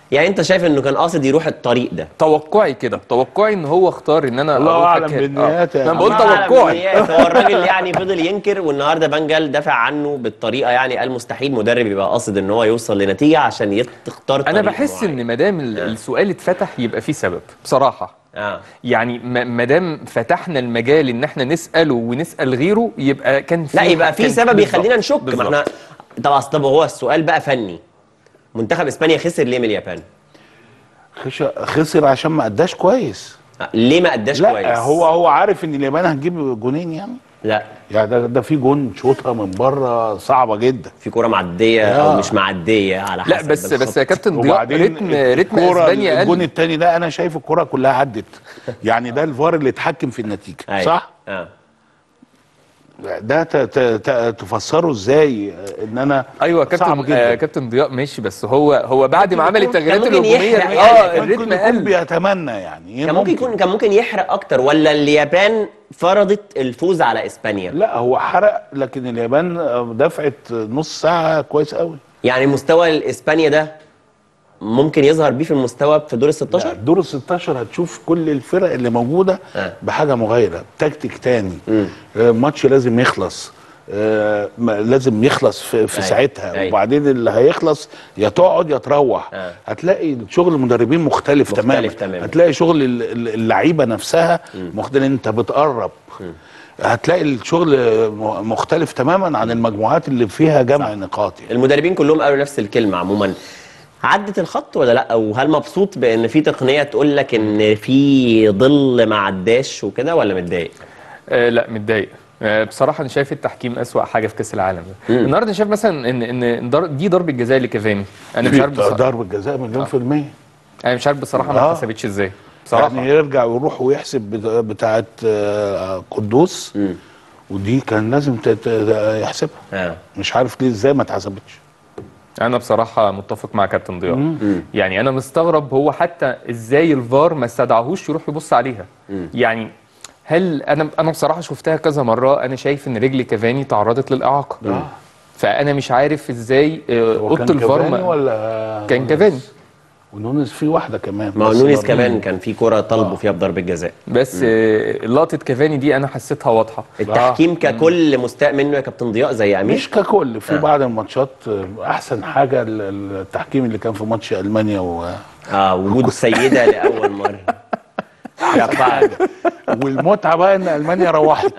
يعني انت شايف انه كان قاصد يروح الطريق ده توقعي كده توقعي ان هو اختار ان انا الله أروح أعلم أك- بالنيات آه. يا انا عم. بقول الله أعلم توقعي بالنيات. هو الراجل يعني فضل ينكر والنهارده بنجال دافع عنه بالطريقه يعني قال مستحيل مدرب يبقى قاصد ان هو يوصل لنتيجه عشان يت- تختار انا طريق بحس معين. ان ما دام ال- السؤال اتفتح يبقى فيه سبب بصراحه اه يعني ما دام فتحنا المجال ان احنا نساله ونسال غيره يبقى كان في لا يبقى في كان- سبب بالظبط، يخلينا نشك ما بالظبط. احنا طب اصل طب هو السؤال بقى فني منتخب اسبانيا خسر ليه من اليابان؟ خش- خسر عشان ما اداش كويس آه، ليه ما اداش لا كويس؟ هو هو عارف ان اليابان هتجيب جونين يعني لا يعني ده ده في جون شوطها من بره صعبه جدا في كوره معديه او آه. مش معديه على حسب لا بس الخط. بس يا كابتن ضياء وبعدين رتم رتم الكرة- اسبانيا الجون قل الثاني ده انا شايف الكره كلها عدت يعني ده الفار اللي اتحكم في النتيجه أيوة. صح اه ده ت- ت- ت- تفسره ازاي ان انا ايوه صعب كابتن جدا آه كابتن ضياء ماشي بس هو هو بعد ما عمل يكون- التغييرات كان ممكن الهجوميه يحرق اه يعني. ممكن الريتم يكون قل بيتمنى يعني كان ممكن يكون كان ممكن يحرق اكتر ولا اليابان فرضت الفوز على اسبانيا لا هو حرق لكن اليابان دفعت نص ساعه كويس قوي يعني مستوى اسبانيا ده ممكن يظهر بيه في المستوى في دور ال 16 دور ال 16 هتشوف كل الفرق اللي موجوده آه. بحاجه مغايره تكتيك تاني آه، ماتش لازم يخلص آه، ما- لازم يخلص في, في أيوة. ساعتها أيوة. وبعدين اللي هيخلص يا تقعد يا تروح آه. هتلاقي شغل المدربين مختلف, مختلف تماما. تماماً. هتلاقي شغل ال- ال- اللعيبه نفسها مختلف انت بتقرب هتلاقي الشغل م- مختلف تماما عن المجموعات اللي فيها جمع نقاط يعني. المدربين كلهم قالوا نفس الكلمه عموما عدت الخط ولا لا وهل مبسوط بان في تقنيه تقول لك ان في ظل ما عداش وكده ولا متضايق آه لا متضايق آه بصراحه انا شايف التحكيم اسوا حاجه في كاس العالم ده النهارده أنا شايف مثلا ان ان در- دي ضربه جزاء لكافاني انا مش عارف في بصراحه ضربه جزاء مليون في الميه انا مش عارف بصراحه ما آه. اتحسبتش ازاي بصراحه يعني يرجع ويروح ويحسب بتا- بتاعه آه، قدوس ودي كان لازم ت- ت- يحسبها اه مش عارف ليه ازاي ما اتحسبتش انا بصراحه متفق مع كابتن ضياء يعني انا مستغرب هو حتى ازاي الفار ما استدعاهوش يروح يبص عليها يعني هل انا انا بصراحه شفتها كذا مره انا شايف ان رجل كافاني تعرضت للاعاقه فانا مش عارف ازاي آه، هو اوضه كان الفار كافاني ما- ولا كان نونيز؟ كافاني ونونز في واحده كمان ما هو بس نونيز برضه- كمان كان في كوره طلبوا فيها بضربه جزاء بس آه، لقطه كافاني دي انا حسيتها واضحه التحكيم ككل مستاء منه يا كابتن ضياء زي امير مش ككل في بعض الماتشات آه، احسن حاجه ال- التحكيم اللي كان في ماتش المانيا و اه وجود سيده لاول مره حاجه والمتعه بقى ان المانيا روحت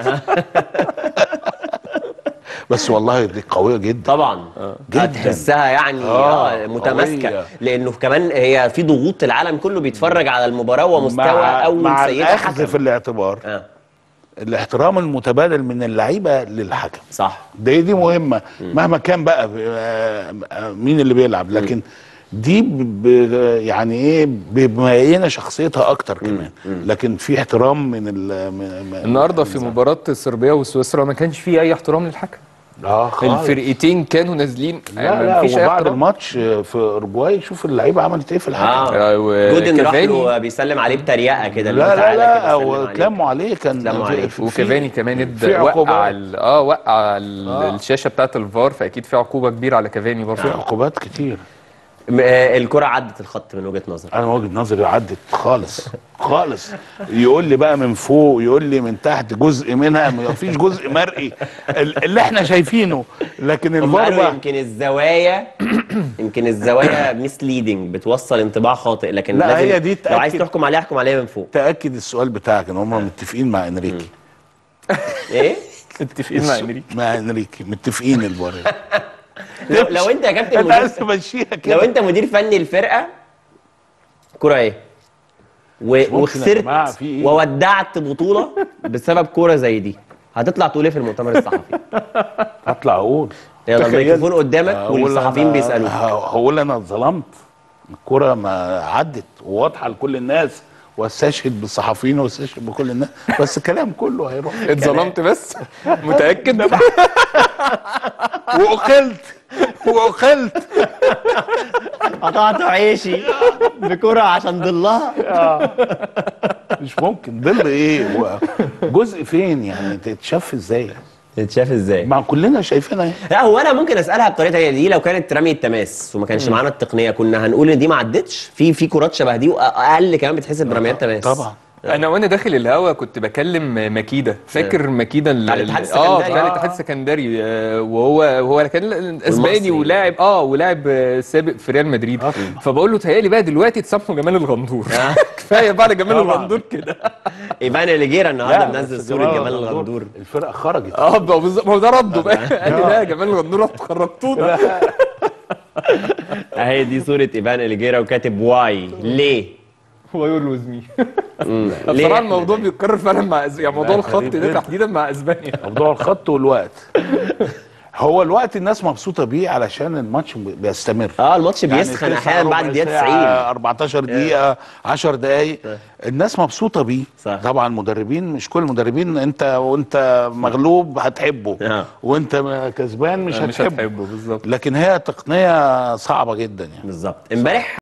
بس والله دي قويه جدا طبعا جداً. هتحسها يعني آه، اه متماسكه قوية. لانه كمان هي في ضغوط العالم كله بيتفرج على المباراه ومستوى مع, اول مع سيده الاخذ حكم في الاعتبار اه الاحترام المتبادل من اللعيبه للحكم صح دي دي مهمه مهما كان بقى آه، آه، مين اللي بيلعب لكن دي ب- ب- يعني ايه بمبينه شخصيتها اكتر كمان لكن في احترام من ال من من- النهارده في مباراه صربيا وسويسرا ما كانش فيه اي احترام للحكم اه خالص. الفرقتين كانوا نازلين لا ما لا فيش اي وبعد احترام الماتش في اورجواي شوف اللعيبه عملت ايه في الحكم اه آه، جودن راح وكافاني- له بيسلم عليه بتريقه كده اللي هو لا لا تعالى لا كده سلم هو عليك. اتلموا عليه كان اتلموا في- عليه. في- وكافاني كمان في ادى وقع عقوبات. ال- اه وقع ال- آه. الشاشه بتاعت الفار فاكيد في عقوبه كبيره على كافاني في برضه عقوبات كتير م- آه، الكره عدت الخط من وجهه نظرك انا وجهه نظري عدت خالص خالص يقول لي بقى من فوق يقول لي من تحت جزء منها ما فيش جزء مرئي ال- اللي احنا شايفينه لكن هم الفار قالوا بقى يمكن الزوايا يمكن الزوايا مسليدنج بتوصل انطباع خاطئ لكن لا، لازم هي دي لو عايز تأكد. تحكم عليها احكم عليها من فوق تاكد السؤال بتاعك ان هم متفقين مع انريكي ايه متفقين مع انريكي مع انريكي متفقين الفار لو, لو انت يا كابتن انت مدير عايز تمشيها لو كده انت مدير فني الفرقه كرة ايه و... ممكن يا وخسرت جماعة، في ايه؟ وودعت بطولة بسبب كورة زي دي هتطلع تقول ايه في المؤتمر الصحفي هطلع اقول يلا تخيل. الميكروفون قدامك هقول والصحفيين أنا- بيسألوك هقول انا اتظلمت الكرة ما عدت وواضحة لكل الناس واستشهد بالصحفيين واستشهد بكل الناس بس الكلام كله هيروح اتظلمت بس متاكد وأقلت وأقلت قطعت عيشي بكرة عشان ضلها مش ممكن ظل ايه هو جزء فين يعني تتشاف ازاي اتشاف ازاي ما كلنا شايفينها اهي. لا هو انا ممكن اسالها بطريقه تانية دي لو كانت رميه تماس وما كانش معانا التقنيه كنا هنقول ان دي ما عدتش في في كرات شبه دي واقل كمان بتحسب برميات تماس طبعا انا وانا داخل الهوا كنت بكلم مكيده فاكر مكيده ال- بتاع الاتحاد اه السكندري. بتاع آه. الاتحاد السكندري آه، وهو هو كان اسباني والمصري. ولاعب اه ولاعب آه، سابق في ريال مدريد آه. فبقول له تهيألي بقى دلوقتي تسامحوا جمال الغندور آه. كفايه بعد جمال طبعا. الغندور كده ايفان اليجيرا النهارده لا، منزل بس صوره جمال الغندور الفرقه خرجت اه بقى بالظبط- ما هو ده رده بقى قال لي لا جمال الغندور انتوا خرجتونا اهي دي صوره ايفان اليجيرا وكاتب واي ليه هو يقول مي مم. بصراحه إحنا الموضوع ده؟ بيتكرر فعلا مع أز... يعني موضوع لا، الخط غريب ده جدا. تحديدا مع اسبانيا موضوع الخط والوقت هو الوقت الناس مبسوطه بيه علشان الماتش بيستمر اه الماتش يعني بيسخن تسعة احيانا بعد ربع الدقيقه ساعة، 90 14 دقيقة 10 دقايق الناس مبسوطة بيه صح. طبعا المدربين مش كل المدربين انت وانت مغلوب هتحبه آه. وانت كسبان مش مش هتحبه هتحبه بالظبط لكن هي تقنية صعبة جدا يعني بالظبط امبارح